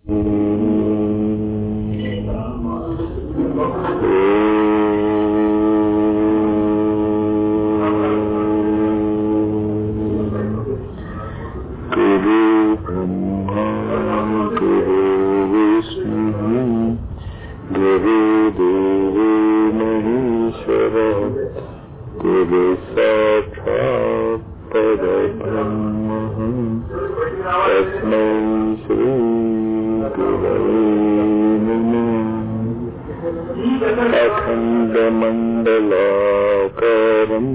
गुरु ब्रह्मा गुरु विष्णु गुरुदेवो महेश्वरः गुरु साक्षात् परब्रह्मः तस्मै श्रीगुरवे नमः अखण्डमण्डलाकारम्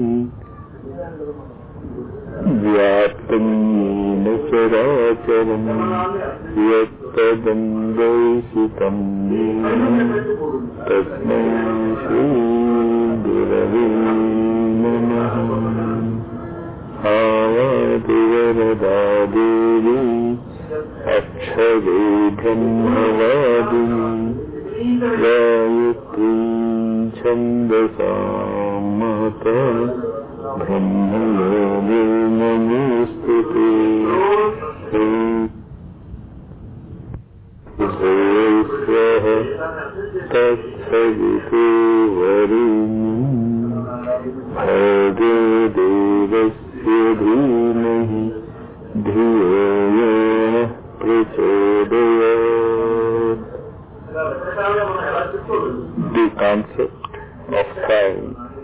व्याप्तं येन चराचरम् यत्तदं दर्शितं येन तस्मै श्रीगुरवे नमः आयातिवरदा देवी अक्षरे ब्रह्मवादिनी गायत्रीं छन्दसा माता ब्रह्मयोगे नमोऽस्तु ते स्वः तत्सवितो वरुणम् भर्गो देवस्य धीमहि धियो यो नः प्रचोदयात् The concept of time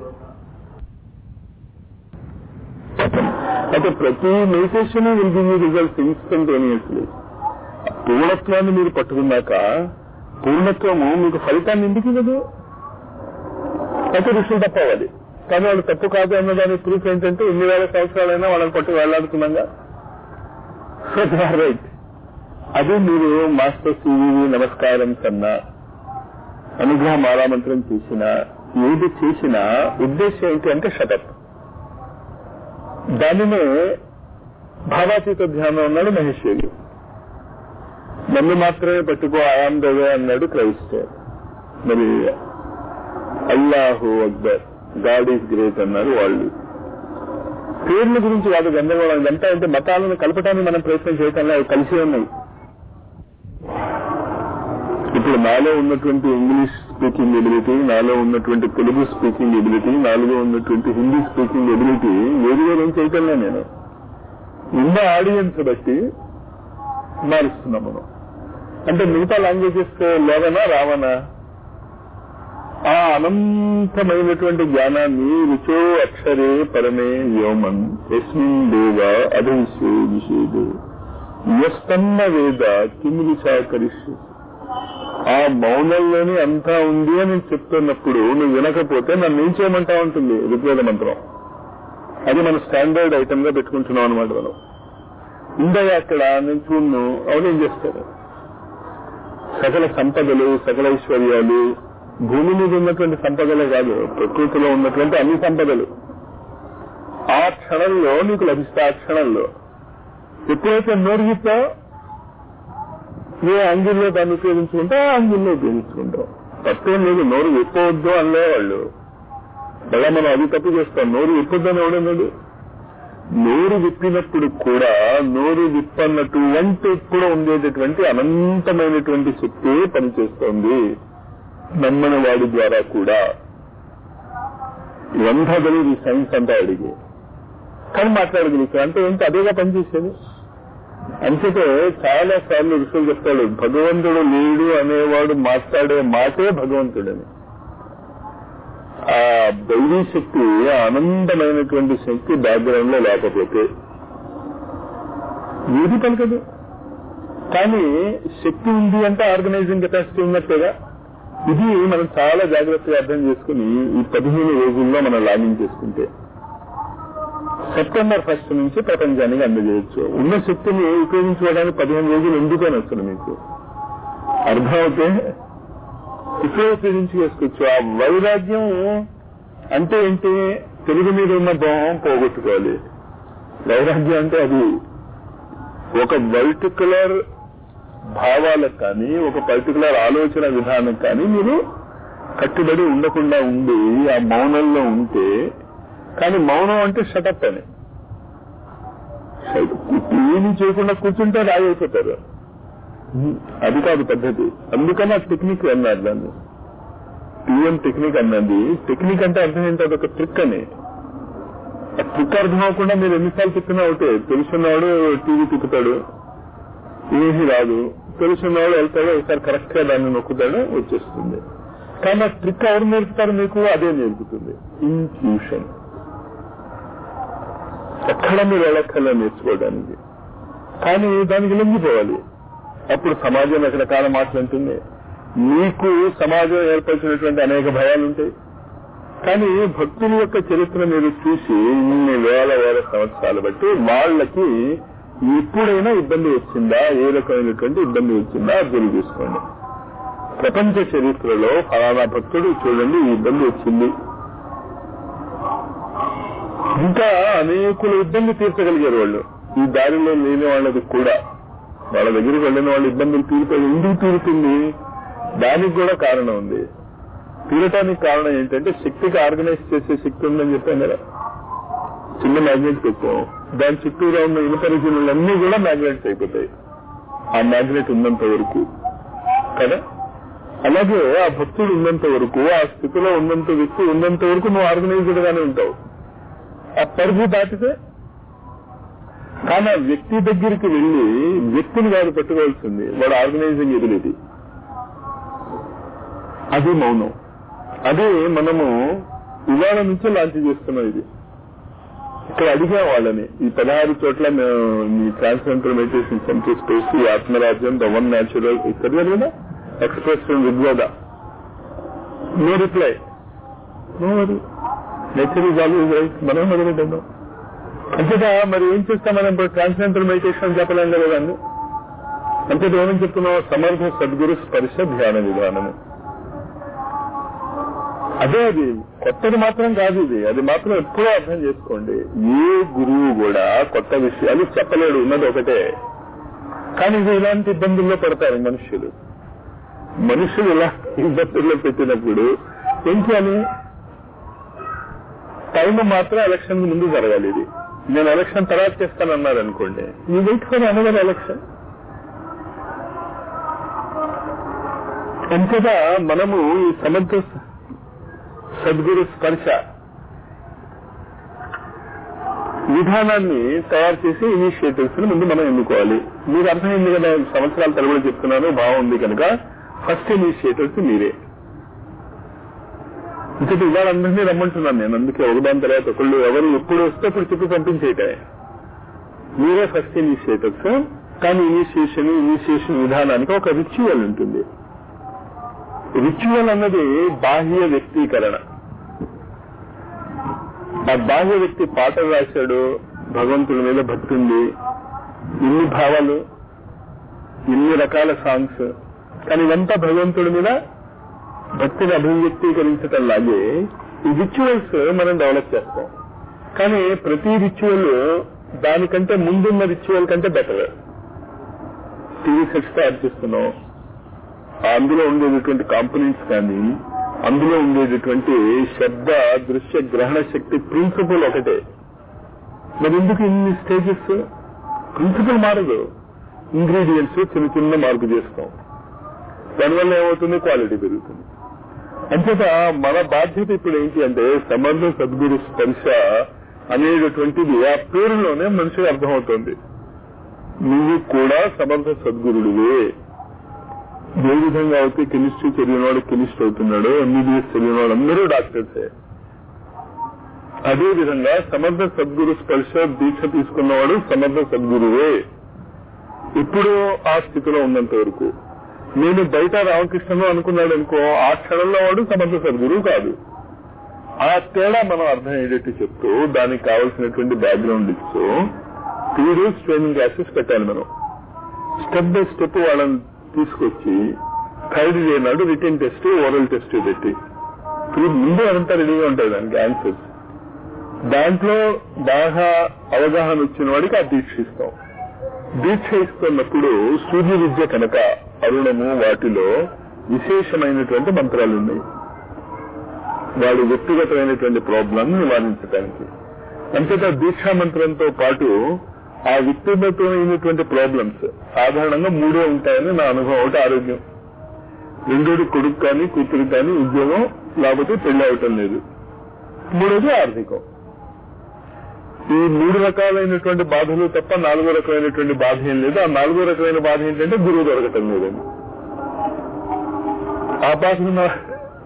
అంటే ప్రతి meditation will give you results instantaneously పూర్ణత్వాన్ని మీరు పట్టుకున్నాక పూర్ణత్వము మీకు ఫలితాన్ని ఎందుకు ఇవ్వదు అయితే ఋషులు తప్ప అవ్వాలి కానీ వాళ్ళు తప్పు కాదు అన్న దాని ప్రూఫ్ ఏంటంటే ఎన్ని వేల సంవత్సరాలైనా వాళ్ళని పట్టు వెళ్లాడుతున్నాగా రైట్ అది మీరు మాస్టర్ సివి నమస్కారం కన్నా అనుగ్రహ మాలామంత్రం చేసినా ఏది చేసినా ఉద్దేశం ఏంటి అంటే షటప్ దానినే భావాతీత ధ్యానం అన్నాడు మహేశ్వరి నన్ను మాత్రమే పట్టుకో ఆయాం దవే అన్నాడు క్రైస్ట్ మరి అల్లాహు అక్బర్ గాడ్ ఈజ్ గ్రేట్ అన్నారు వాళ్ళు పేర్ల గురించి కాదు గందరగోళం ఇదంతా అంటే మతాలను కలపడానికి మనం ప్రయత్నం చేయటంలో అవి కలిసి ఉన్నాయి ఇప్పుడు నాలో ఉన్నటువంటి ఇంగ్లీష్ స్పీకింగ్ ఎబిలిటీ నాలో ఉన్నటువంటి తెలుగు స్పీకింగ్ ఎబిలిటీ నాలుగో ఉన్నటువంటి హిందీ స్పీకింగ్ ఎబిలిటీ వేరు వేరు చేయటంలో నేను ఉన్న ఆడియన్స్ బట్టి మారుస్తున్నాం మనం అంటే మిగతా లాంగ్వేజెస్ లోవనా రావనా ఆ అనంతమైనటువంటి జ్ఞానాన్ని రుచో అక్షరే పరమే వ్యోమన్ ఎస్మిన్ దేవ అధైషే విషేదు యస్తన్న వేద కిమిది సహకరిష్యు ఆ మౌనంలోనే అంతా ఉంది అని చెప్తున్నప్పుడు నువ్వు వినకపోతే నన్ను ఏం చేయమంటా ఉంటుంది ఋగ్వేద మంత్రం అది మన స్టాండర్డ్ ఐటమ్ గా పెట్టుకుంటున్నాం అనమాట మనం ఉందయ్యా అక్కడ నేను చూడను అవును ఏం చేస్తారు సకల సంపదలు సకల ఐశ్వర్యాలు భూమి మీద ఉన్నటువంటి సంపదలే కాదు ప్రకృతిలో ఉన్నటువంటి అన్ని సంపదలు ఆ క్షణంలో నీకు లభిస్తాయి ఆ క్షణంలో ఎప్పుడైతే నోరు విప్పా ఏ యాంగిల్లో దాన్ని ఉపయోగించుకుంటే ఆ యాంగిల్లో ఉపయోగించుకుంటాం తప్పేం లేదు నోరు విప్పవద్దు అనలే వాళ్ళు మళ్ళా మనం అది తప్పు చేస్తాం నోరు విప్పొద్దని ఎవడన్నాడు నోరు విప్పినప్పుడు కూడా నోరు విప్పన్నటువంటి కూడా ఉండేటటువంటి అనంతమైనటువంటి శక్తి పనిచేస్తోంది నమ్మని వాడి ద్వారా కూడా ఇవంతా తెలియదు ఈ సైన్స్ అంతా అడిగి కానీ మాట్లాడగలుగుతాం అంటే ఏంటి అదేగా పనిచేసేది అంచేతే చాలా సార్లు ఋషులు చెప్తాడు భగవంతుడు లేడు అనేవాడు మాట్లాడే మాటే భగవంతుడని ఆ దైవీ శక్తి ఆ అనంతమైనటువంటి శక్తి బ్యాక్గ్రౌండ్ లో లేకపోతే ఏది పలకదు కానీ శక్తి ఉంది అంటే ఆర్గనైజింగ్ కెపాసిటీ ఉన్నట్టుగా ఇది మనం చాలా జాగ్రత్తగా అర్థం చేసుకుని ఈ పదిహేను రోజుల్లో మనం లాగిన్ చేసుకుంటే సెప్టెంబర్ ఫస్ట్ నుంచి ప్రపంచానికి అందజేయచ్చు ఉన్న శక్తిని ఉపయోగించుకోవడానికి పదిహేను రోజులు ఎందుకని వస్తుంది మీకు అర్థమవుతే ఇప్పుడే ఉపయోగించి చేసుకోవచ్చు ఆ వైరాగ్యం అంటే ఏంటి తెలుగు మీద ఉన్న భావం పోగొట్టుకోవాలి వైరాగ్యం అంటే అది ఒక పర్టికులర్ భావాలకు కానీ ఒక పర్టికులర్ ఆలోచన విధానం కానీ మీరు కట్టుబడి ఉండకుండా ఉండి ఆ మౌనంలో ఉంటే కానీ మౌనం అంటే షటప్ అని ఏమి చేయకుండా కూర్చుంటే రాయి అయిపోతారు అది కాదు పద్ధతి అందుకని ఆ టెక్నిక్ అన్నారు దాన్ని పిఎం టెక్నిక్ అన్నది టెక్నిక్ అంటే అర్థం ఏంటి అదొక ట్రిక్ అని ఆ ట్రిక్ అర్థం అవ్వకుండా మీరు ఎన్నిసార్లు తిప్పినా ఒకటే తెలుసున్నవాడు టీవీ తిప్పుతాడు ఏమీ రాదు తెలుసున్నవాడు వెళ్తాడు ఒకసారి కరెక్ట్ గా దాన్ని నొక్కుతాడు వచ్చేస్తుంది కానీ ఆ ట్రిక్ ఎవరు నేర్పుతారు మీకు అదే నేర్పుతుంది ఇన్ట్యూషన్ ఎక్కడ మీరు వెళ్ళక్కర్లే నేర్చుకోవడానికి కానీ దానికి లొంగిపోవాలి అప్పుడు సమాజం రకరకాల మాటలు ఉంటుంది మీకు సమాజం ఏర్పరిచినటువంటి అనేక భయాలు ఉంటాయి కానీ భక్తుల యొక్క చరిత్ర మీరు చూసి ఇన్ని వేల వేల సంవత్సరాలు బట్టి వాళ్ళకి ఎప్పుడైనా ఇబ్బంది వచ్చిందా ఏ రకమైనటువంటి ఇబ్బంది వచ్చిందా అర్థం చూసుకోండి ప్రపంచ చరిత్రలో ఫలానా భక్తుడు చూడండి ఈ ఇబ్బంది వచ్చింది ఇంకా అనేకుల ఇబ్బంది తీర్చగలిగారు వాళ్ళు ఈ దారిలో లేని వాళ్ళది కూడా వాళ్ళ దగ్గరికి వెళ్ళిన వాళ్ళ ఇబ్బందులు తీరుతాయి ఎందుకు తీరుతుంది దానికి కూడా కారణం ఉంది తీరటానికి కారణం ఏంటంటే శక్తికి ఆర్గనైజ్ చేసే శక్తి ఉందని చెప్పాను కదా చిన్న మ్యాగ్నెట్ పెట్టాం దాని చుట్టూరా ఉన్న ఇనుప రిజనులన్నీ కూడా మ్యాగ్నెట్స్ అయిపోతాయి ఆ మ్యాగ్నెట్ ఉన్నంత వరకు కదా అలాగే ఆ భక్తుడు ఉన్నంత వరకు ఆ స్థితిలో ఉన్నంత వ్యక్తి ఉన్నంత వరకు నువ్వు ఆర్గనైజ్డ్ గానే ఉంటావు ఆ పరిధి దాటితే కానీ ఆ వ్యక్తి దగ్గరికి వెళ్లి వ్యక్తిని కాదు పెట్టుకోవాల్సింది వాడు ఆర్గనైజింగ్ ఎబిలిటీ అది మౌనం అదే మనము ఇవాళ నుంచి లాంచ్ చేస్తున్నాం ఇది ఇక్కడ అడిగాం వాళ్ళని ఈ పదహారు చోట్ల మేము ఈ ట్రాన్స్జెండర్ మెడిటేషన్ సెంటర్ స్పేస్ ఈ ఆత్మరాజ్యం ద వన్ న్యాచురల్ ఇక్కడ కదా express Rigveda no reply no మరి నేచర్ ఇస్ ఆల్వేజ్ రైట్ మనం మొదలెట్టాం అంతేగా మరి ఏం చేస్తాం మనం ఇప్పుడు ట్రాన్స్జెండర్ మెడిటేషన్ చెప్పలేం కదా దాన్ని అంతేగా ఏమని చెప్తున్నాం సమర్థ సద్గురు స్పర్శ ధ్యాన విధానము అదే అది కొత్తది మాత్రం కాదు ఇది అది మాత్రం ఎప్పుడూ అర్థం చేసుకోండి ఏ గురువు కూడా కొత్త విషయాలు చెప్పలేడు ఉన్నది ఒకటే కానీ ఇది ఇలాంటి ఇబ్బందుల్లో పడతారు మనుషులు మనుషులు ఇలా ఇబ్బందుల్లో పెట్టినప్పుడు ఏం చేయాలి టైం మాత్రం ఎలక్షన్ ముందు జరగాలి ఇది నేను ఎలక్షన్ తర్వాత చేస్తానన్నారు అనుకోండి ఈ వెయిట్ ఫర్ అనదర్ ఎలక్షన్ అంతేగా మనము ఈ సమర్థ సద్గురు స్పర్శ విధానాన్ని తయారు చేసి ఇనిషియేటివ్స్ ని ముందు మనం ఎన్నుకోవాలి మీకు అర్థమైంది కదా సంవత్సరాల తరబడి చెప్తున్నాను బాగుంది కనుక ఫస్ట్ ఇనిషియేటివ్స్ మీరే ఇంకటి ఇవాళ అందరినీ రమ్మంటున్నాను నేను అందుకే ఒకదాని తర్వాత ఒకళ్ళు ఎవరు ఎప్పుడు వస్తే అప్పుడు చెప్పి పంపించేయటే మీరే ఫస్ట్ ఇనిషియేటివ్స్ కానీ ఇనిషియేషన్ ఇనిషియేషన్ విధానానికి ఒక రిచువల్ ఉంటుంది రిచువల్ అన్నది బాహ్య వ్యక్తీకరణ ఆ బాహ్య వ్యక్తి పాటలు రాశాడు భగవంతుడి మీద భక్తి ఉంది ఇన్ని భావాలు ఇన్ని రకాల సాంగ్స్ కానీ ఇదంతా భగవంతుడి మీద భక్తిని అభివ్యక్తీకరించటం లాగే ఈ రిచువల్స్ మనం డెవలప్ చేస్తాం కానీ ప్రతి రిచువల్ దానికంటే ముందున్న రిచువల్ కంటే బెటర్ టీవీ సెట్స్ తయారు చేస్తున్నాం అందులో ఉండేటటువంటి కాంపనెంట్స్ కానీ అందులో ఉండేటటువంటి శబ్ద దృశ్య గ్రహణ శక్తి ప్రిన్సిపల్ ఒకటే మరి ఎందుకు ఇన్ని స్టేజెస్ ప్రిన్సిపల్ మారదు ఇంగ్రీడియంట్స్ చిన్న చిన్న మార్పు చేస్తాం దానివల్ల ఏమవుతుంది క్వాలిటీ పెరుగుతుంది అంచేత మన బాధ్యత ఇప్పుడు ఏంటి అంటే సమర్థ సద్గురు స్పర్శ అనేటటువంటిది ఆ పేరులోనే మనిషికి అర్థమవుతుంది నువ్వు కూడా సమర్థ సద్గురుడివే ఏ విధంగా అయితే కెమిస్ట్రీ చదివినవాడు కెమిస్ట్ అవుతున్నాడు ఎంబీబీఎస్ చదివినవాడు అందరూ డాక్టర్సే అదే విధంగా సమర్థ సద్గురు స్పర్శ దీక్ష తీసుకున్నవాడు సమర్థ సద్గురువే ఇప్పుడు ఆ స్థితిలో ఉన్నంత వరకు నేను బయట రామకృష్ణను అనుకున్నాడు అనుకో ఆ క్షణంలో వాడు సమర్థ సద్గురువు కాదు ఆ తేడా మనం అర్థమయ్యేటట్టు చెప్తూ దానికి కావలసినటువంటి బ్యాక్గ్రౌండ్ ఇస్తూ త్రీ డేస్ ట్రైనింగ్ క్లాసెస్ పెట్టాలి మనం స్టెప్ బై స్టెప్ వాళ్ళని తీసుకొచ్చి థర్డ్ డే నాడు రిటర్న్ టెస్ట్ ఓరల్ టెస్ట్ పెట్టి ఇప్పుడు ముందే అంతా రెడీగా ఉంటాయి దానికి ఆన్సర్స్ దాంట్లో బాగా అవగాహన వచ్చిన వాడికి ఆ దీక్ష ఇస్తాం దీక్ష ఇస్తున్నప్పుడు సూర్య విద్య కనుక అరుణము వాటిలో విశేషమైనటువంటి మంత్రాలు ఉన్నాయి వాడి వ్యక్తిగతమైనటువంటి ప్రాబ్లం నివారించడానికి అంతేకా దీక్షా మంత్రంతో పాటు ఆ వ్యక్తిగతమైనటువంటి ప్రాబ్లమ్స్ సాధారణంగా మూడే ఉంటాయని నా అనుభవం ఒకటి ఆరోగ్యం రెండోది కొడుకు కానీ కూతురు కానీ ఉద్యోగం లేకపోతే పెళ్లి అవటం లేదు మూడోది ఆర్థికం ఈ మూడు రకాలైనటువంటి బాధలు తప్ప నాలుగో రకమైనటువంటి బాధ ఏం లేదు ఆ నాలుగో రకమైన బాధ ఏంటంటే గురువు దొరకటం లేదని ఆ బాధ నా-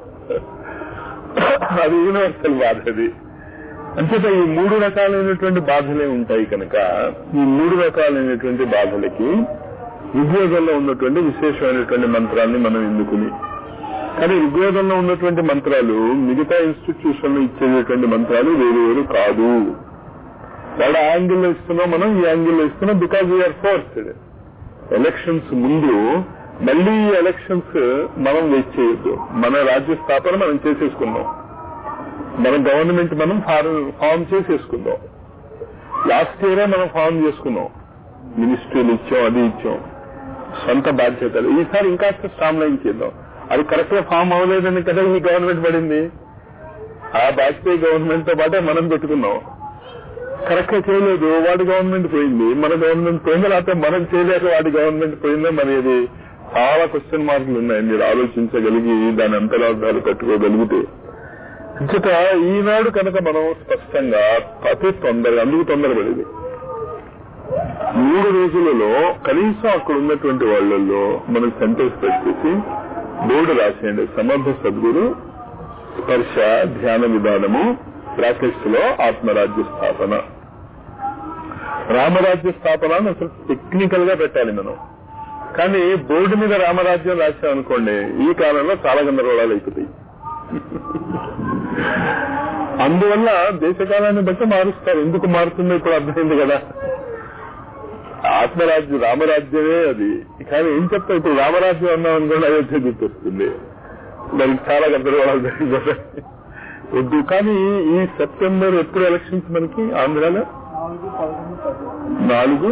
అది యూనివర్సల్ బాధ అది అంచేత ఈ మూడు రకాలైనటువంటి బాధలే ఉంటాయి కనుక ఈ మూడు రకాలైనటువంటి బాధలకి ఋగ్వేదంలో ఉన్నటువంటి విశేషమైనటువంటి మంత్రాన్ని మనం ఎన్నుకుని కానీ ఋగ్వేదంలో ఉన్నటువంటి మంత్రాలు మిగతా ఇన్స్టిట్యూషన్ లో ఇచ్చేటటువంటి మంత్రాలు వేరు వేరు కాదు వాళ్ళ యాంగిల్లో ఇస్తున్నాం మనం ఈ యాంగిల్లో ఇస్తున్నాం బికాజ్ వీఆర్ ఫోర్స్డ్ ఎలక్షన్స్ ముందు మళ్ళీ ఈ ఎలక్షన్స్ మనం వెయిట్ చేయొద్దు మన రాజ్య స్థాపన మనం చేసేసుకున్నాం మన గవర్నమెంట్ మనం ఫార్మ్ ఫామ్ చేసేసుకుందాం లాస్ట్ ఇయరే మనం ఫామ్ చేసుకున్నాం మినిస్ట్రీలు ఇచ్చాం అది ఇచ్చాం సొంత బాధ్యతలు ఈసారి ఇంకాస్త స్ట్రాంగ్ లైన్ చేద్దాం అది కరెక్ట్ గా ఫామ్ అవ్వలేదని కదా ఈ గవర్నమెంట్ పడింది ఆ వాజ్పేయి గవర్నమెంట్ తో పాటే మనం పెట్టుకున్నాం కరెక్ట్ గా చేయలేదు వాడి గవర్నమెంట్ పోయింది మన గవర్నమెంట్ పోయింది లేకపోతే మనం చేయలేక వాడి గవర్నమెంట్ పోయిందో మరి ఇది చాలా క్వశ్చన్ మార్కులు ఉన్నాయి మీరు ఆలోచించగలిగి దాని అంతరార్థాలు కట్టుకోగలిగితే అంచేత ఈనాడు కనుక మనం స్పష్టంగా అతి తొందరగా అందుకు తొందరపడేది మూడు రోజులలో కనీసం అక్కడ ఉన్నటువంటి వాళ్ళల్లో మనం సెంటర్స్ పెట్టేసి బోర్డు రాసేయండి సమర్థ సద్గురు స్పర్శ ధ్యాన విధానము బ్రాకెట్స్ లో ఆత్మరాజ్య స్థాపన రామరాజ్య స్థాపన అని అసలు టెక్నికల్ గా పెట్టాలి మనం కానీ బోర్డు మీద రామరాజ్యం రాసాం అనుకోండి ఈ కాలంలో చాలా గందరగోళాలు అయిపోతాయి అందువల్ల దేశకాలాన్ని బట్టి మారుస్తారు ఎందుకు మారుతుందో ఇప్పుడు అర్థమైంది కదా ఆత్మరాజ్యం రామరాజ్యమే అది కానీ ఏం చెప్తా ఇప్పుడు రామరాజ్యం అన్నాం అనుకోండి అయోధ్య గుర్తొస్తుంది దానికి చాలా గందరగోళాలు జరిగిపోతాయి వద్దు కానీ ఈ సెప్టెంబర్ ఎప్పుడు ఎలక్షన్స్ మనకి ఆంధ్రాలో నాలుగు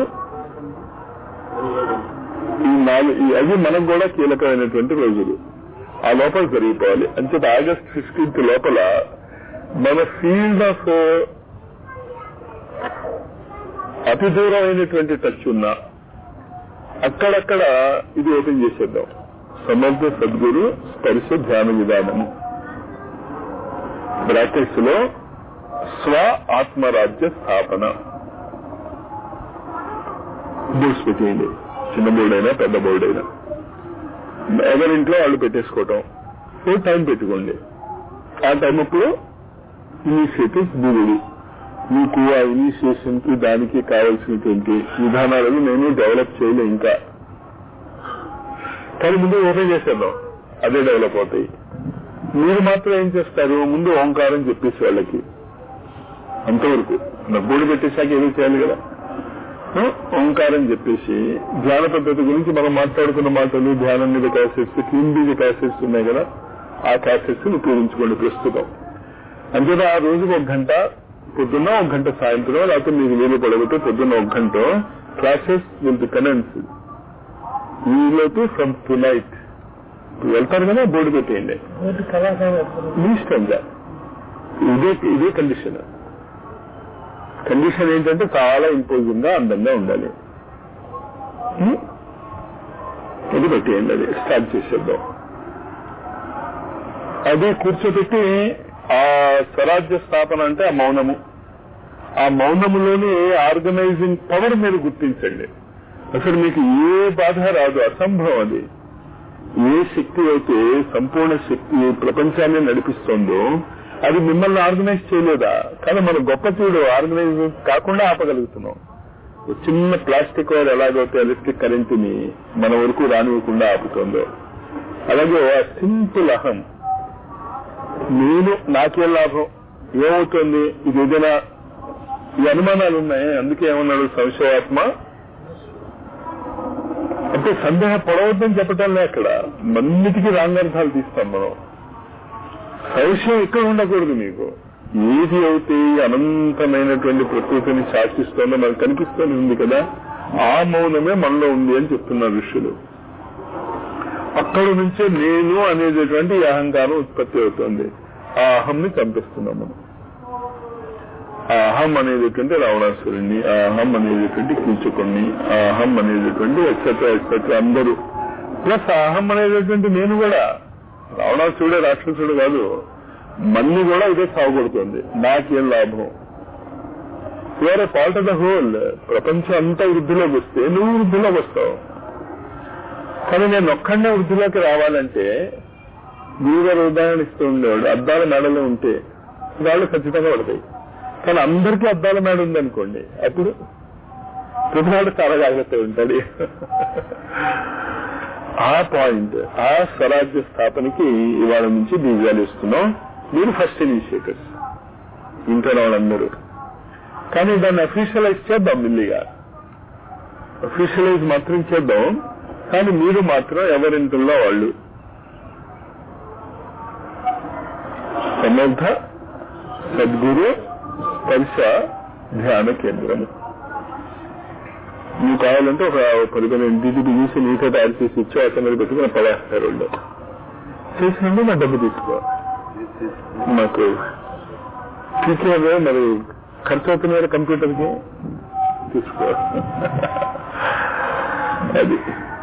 ఈ నాలుగు ఈ అవి మనకు కూడా కీలకమైనటువంటి రోజులు ఆ లోపల జరిగిపోవాలి అంచేత ఆగస్ట్ ఫిఫ్టీన్త్ లోపల మన ఫీల్డ్ ఆఫ్ అతి దూరమైనటువంటి టచ్ ఉన్నా అక్కడక్కడ ఇది ఓపెన్ చేసేద్దాం సమర్థ సద్గురు స్పర్శ ధ్యాన విధానము బ్రాకెట్స్ లో స్వ ఆత్మరాజ్య స్థాపన బోర్డ్స్ పెట్టేయండి చిన్న బోర్డు అయినా పెద్ద బోర్డు అయినా ఎవరింట్లో వాళ్ళు పెట్టేసుకోవటం ఓ టైం పెట్టుకోండి ఆ టైం అప్పుడు ఇనిషియేటివ్స్ దిగుడు మీకు ఆ ఇనిషియేషన్ కి దానికి కావాల్సినటువంటి విధానాలను నేను డెవలప్ చేయలే ఇంకా కానీ ముందు ఓపెన్ చేసేద్దాం అదే డెవలప్ అవుతాయి మీరు మాత్రం ఏం చేస్తారు ముందు ఓంకారం చెప్పేసి వాళ్ళకి అంతవరకు నబ్బోడు పెట్టేశాక ఏదో చేయాలి కదా ఆ? ఓంకారం చెప్పేసి ధ్యాన పద్ధతి గురించి మనం మాట్లాడుకున్న మాటలు ధ్యానం మీద క్యాసెట్స్ క్లీన్ బీజ క్యాసెట్స్ ఉన్నాయి కదా ఆ క్యాసెట్స్ ఉపయోగించుకోండి ప్రస్తుతం అంతేత ఆ రోజుకు ఒక గంట పొద్దున్న ఒక గంట సాయంత్రం లేకపోతే మీకు వీలు పడగొట్టు పొద్దున్న ఒక గంట క్లాసెస్ విల్ బి కనెన్స్ వీలోకి ఫ్రమ్ టు నైట్ వెళ్తారు కదా బోర్డు పెట్టేయండి మీ ఇష్టంగా ఇదే ఇదే కండిషన్ కండిషన్ ఏంటంటే చాలా ఇంపోజింగ్ గా అందంగా ఉండాలి హ్మ్? ఇది పెట్టేయండి అది స్టార్ట్ చేసేద్దాం అది కూర్చోబెట్టి ఆ స్వరాజ్య స్థాపన అంటే ఆ మౌనము ఆ మౌనములోని ఆర్గనైజింగ్ పవర్ మీరు గుర్తించండి అసలు మీకు ఏ బాధ రాదు అసంభవం అది ఏ శక్తి అయితే సంపూర్ణ శక్తి ప్రపంచాన్ని నడిపిస్తుందో అది మిమ్మల్ని ఆర్గనైజ్ చేయలేదా కానీ మన గొప్ప తీడు ఆర్గనైజ్ కాకుండా ఆపగలుగుతున్నాం ఒక చిన్న ప్లాస్టిక్ వైర్ ఎలాగైతే ఎలక్ట్రిక్ కరెంటుని మన వరకు రానివ్వకుండా ఆపుతుందో అలాగే ఆ సింపుల్ అహం నేను నాకేం లాభం ఏమవుతుంది ఇది ఏదైనా ఈ అనుమానాలు ఉన్నాయి అందుకే ఏమన్నాడు సంశయాత్మ అంటే సందేహం పొడవద్దని చెప్పటం లే అక్కడ మన్నిటికీ రాంగర్థాలు తీస్తాం మనం సంశయం ఎక్కడ ఉండకూడదు మీకు ఏది అయితే ఈ అనంతమైనటువంటి ప్రకృతిని శాసిస్తుందో మనకు కనిపిస్తూనే ఉంది కదా ఆ మౌనమే మనలో ఉంది అని చెప్తున్నారు ఋషులు అక్కడి నుంచే నేను అనేటటువంటి ఈ అహంకారం ఉత్పత్తి అవుతుంది ఆ అహంని చంపిస్తున్నాం మనం ఆ అహం అనేటటువంటి రావణాసురుణ్ణి ఆ అహం అనేటటువంటి కీచకుణ్ణి ఆ అహం అనేటటువంటి ఎక్సెట్రా ఎక్సెట్రా అందరూ ప్లస్ ఆ అహం అనేటటువంటి నేను కూడా రావణాసురుడే రాక్షసుడు కాదు మన్ని కూడా ఇదే సాగుపడుతుంది నాకేం లాభం your part of the whole ప్రపంచం అంతా వృద్ధిలోకి వస్తే నువ్వు వృద్ధిలోకి వస్తావు కానీ నేను ఒక్కడనే వృద్ధిలోకి రావాలంటే గురుగారు ఉదాహరణ ఇస్తూ ఉండేవాడు అద్దాల మేడలో ఉంటే వాళ్ళు ఖచ్చితంగా పడతాయి కానీ అందరికీ అద్దాల మేడ ఉందనుకోండి అప్పుడు ప్రతివాడు చాలా జాగ్రత్త ఉంటాడు ఆ పాయింట్ ఆ స్వరాజ్య స్థాపనకి ఇవాళ నుంచి బీజాలు ఇస్తున్నాం మీరు ఫస్ట్ ఇనిషియేటర్స్ ఇంట్లో వాళ్ళందరూ కానీ దాన్ని అఫీషియలైజ్ చేద్దాం మిల్లిగా అఫీషియలైజ్ మాత్రం చేద్దాం కానీ మీరు మాత్రం ఎవరింటిల్లో వాళ్ళు సమర్థ సద్గురు స్పర్శ ధ్యాన కేంద్రము నువ్వు కావాలంటే ఒక పది పది ఇంటికి తీసి నీతో తయారు చేసి ఇచ్చి అతను పెట్టుకుని పడేస్తారు వాళ్ళు చేసినందుకు నా డబ్బు తీసుకో మాకు తీసుకోవే మరి ఖర్చు అవుతున్నారు కంప్యూటర్కి తీసుకో అది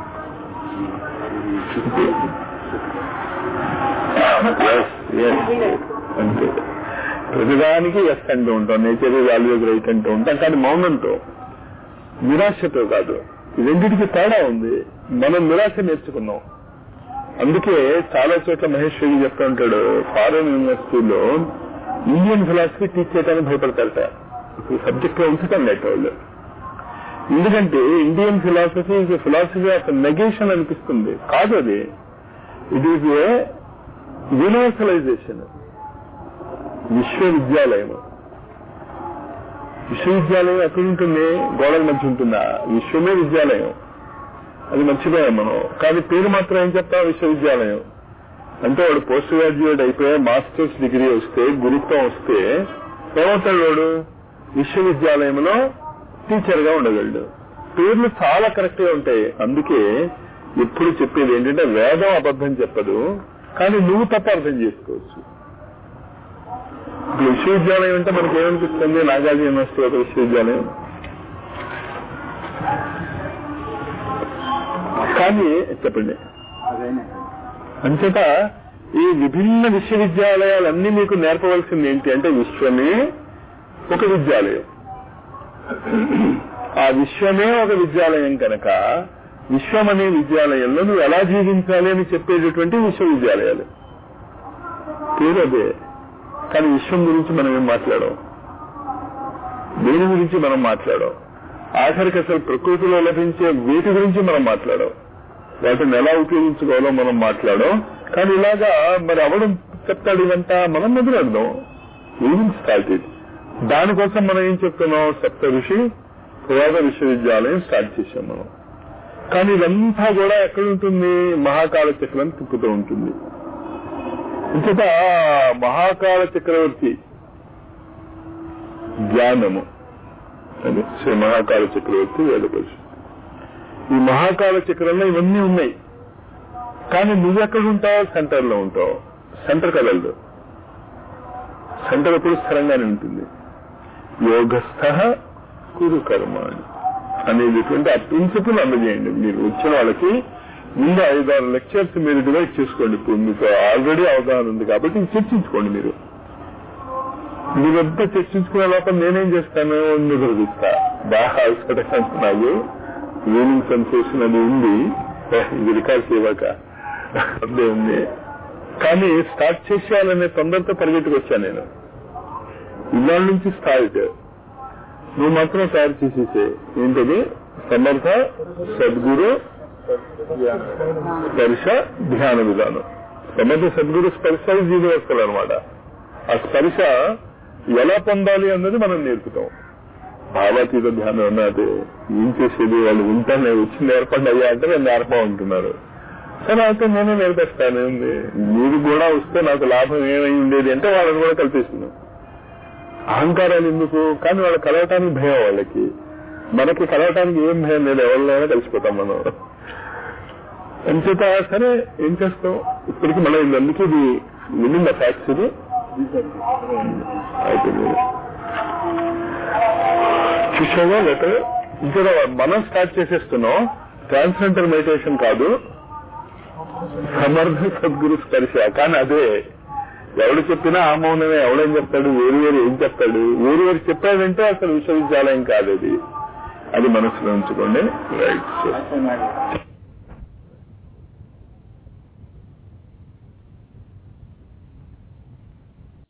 అంతే ప్రతిదానికి ఎస్ అంటూ ఉంటాం నేచర్ వాల్యూస్ రైట్ అంటూ ఉంటాం కానీ మౌనంతో నిరాశతో కాదు రెండింటికి తేడా ఉంది మనం నిరాశ నేర్చుకున్నాం అందుకే చాలా చోట్ల మహేశ్వరి చెప్తా ఉంటాడు ఫారెన్ యూనివర్సిటీలో ఇండియన్ ఫిలాసఫీ టీచ్ చేయడానికి భయపడతారట సబ్జెక్ట్ లో ఉంచటం లేక వాళ్ళు ఎందుకంటే Indian philosophy is philosophy of negation అనిపిస్తుంది కాదు అది ఇట్ ఈజ్ ఏ యూనివర్సలైజేషన్ విశ్వవిద్యాలయం విశ్వవిద్యాలయం ఎక్కడ ఉంటుంది గోడల మధ్య ఉంటుందా విశ్వమే విద్యాలయం అది మర్చిపోయాం మనం కానీ పేరు మాత్రం ఏం చెప్తాం విశ్వవిద్యాలయం అంటే వాడు పోస్ట్ గ్రాడ్యుయేట్ అయిపోయా మాస్టర్స్ డిగ్రీ వస్తే గురుత్వం వస్తే ఏమవుతాడు వాడు విశ్వవిద్యాలయంలో టీచర్ గా ఉండగలడు పేర్లు చాలా కరెక్ట్ గా ఉంటాయి అందుకే ఎప్పుడు చెప్పేది ఏంటంటే వేదం అబద్ధం చెప్పదు కానీ నువ్వు తప్ప అర్థం చేసుకోవచ్చు ఇప్పుడు విశ్వవిద్యాలయం అంటే మనకి ఏమనిపిస్తుంది నాగార్జున యూనివర్సిటీ ఒక విశ్వవిద్యాలయం కానీ చెప్పండి అంచేత ఈ విభిన్న విశ్వవిద్యాలయాలన్నీ మీకు నేర్పవలసింది ఏంటి అంటే విశ్వమే ఒక విద్యాలయం ఆ విశ్వమే ఒక విద్యాలయం కనుక విశ్వం అనే విద్యాలయంలో నువ్వు ఎలా జీవించాలి అని చెప్పేటటువంటి విశ్వవిద్యాలయాలు పేరు అదే కానీ విశ్వం గురించి మనం ఏం మాట్లాడాం దేని గురించి మనం మాట్లాడాం ఆఖరికి అసలు ప్రకృతిలో లభించే వీటి గురించి మనం మాట్లాడాం వాటిని ఎలా ఉపయోగించుకోవాలో మనం మాట్లాడాం కానీ ఇలాగా మరి అవడం చెప్తాడు ఇదంతా మనం మొదలెడదాం ఈవినింగ్ స్టార్టెడ్ దానికోసం మనం ఏం చెప్తున్నాం సప్త ఋషి పురాణ విశ్వవిద్యాలయం స్టార్ట్ చేశాం మనం కానీ ఇదంతా కూడా ఎక్కడ ఉంటుంది మహాకాల చక్రం తిప్పుతూ ఉంటుంది ఇంకట మహాకాల చక్రవర్తి జ్ఞానము అది శ్రీ మహాకాల చక్రవర్తి వేదపరుషు ఈ మహాకాల చక్రంలో ఇవన్నీ ఉన్నాయి కానీ నువ్వెక్కడ ఉంటావు సెంటర్ లో ఉంటావు సెంటర్ కదలదు సెంటర్ ఎప్పుడు స్థిరంగానే ఉంటుంది యోగస్థ కురు కర్మాణి అనేటటువంటి ఆ ప్రిన్సిపల్ అందజేయండి మీరు వచ్చిన వాళ్ళకి ముందు ఐదారు లెక్చర్స్ మీరు డివైడ్ చేసుకోండి ఇప్పుడు మీకు ఆల్రెడీ అవగాహన ఉంది కాబట్టి చర్చించుకోండి మీరు మీరంతా చర్చించుకునే లోపల నేనేం చేస్తాను నిద్రదిస్తా బాగా అలసట నాకు ఈవినింగ్ సెన్సేషన్ అది ఉంది ఇది రికార్డ్ చేయవాక అదే ఉంది కానీ స్టార్ట్ చేసేయాలనే తొందరతో పరిగెట్టుకు వచ్చాను నేను ఇవాళ నుంచి స్టార్ట్ నువ్వు మాత్రం తయారు చేసేసే ఏంటది సమర్థ సద్గురు స్పర్శ ధ్యాన విధానం సమర్థ సద్గురు స్పర్శ యూనివర్సల్ అనమాట ఆ స్పర్శ ఎలా పొందాలి అన్నది మనం నేర్పుతాం భావాతీత ధ్యానం అన్నది ఏం చేసేది వాళ్ళు ఉంటానే వచ్చి నేర్పండి అయ్యా అంటే నేను నేర్పా ఉంటున్నారు సరే అయితే నేనే నేర్పిస్తాను ఏంది మీరు కూడా వస్తే నాకు లాభం ఏమై ఉండేది అంటే వాళ్ళని కూడా కల్పిస్తున్నాం అహంకారాలు ఎందుకు కానీ వాళ్ళు కలవటానికి భయం వాళ్ళకి మనకి కలవటానికి ఏం భయం లేదు ఎవరినైనా కలిసిపోతాం మనం అంచేత సరే ఏం చేస్తాం ఇప్పటికి మనం ఇది అందుకే ఇది వినింద ఫ్యాక్స్ ఇది అయిపోయింది చూసావా లెటర్ ఇక్కడ మనం స్టార్ట్ చేసేస్తున్నాం ట్రాన్స్జెండర్ మెడిటేషన్ కాదు సమర్థ సద్గురు స్పర్శ కానీ అదే ఎవడు చెప్పినా ఆ మౌనమే ఎవడేం చెప్తాడు వేరు వేరు ఏం చెప్తాడు వేరు వేరు చెప్పాడంటే అసలు విశ్వవిద్యాలయం కాదు అది అది మనసులో ఉంచుకోండి రైట్ మేడం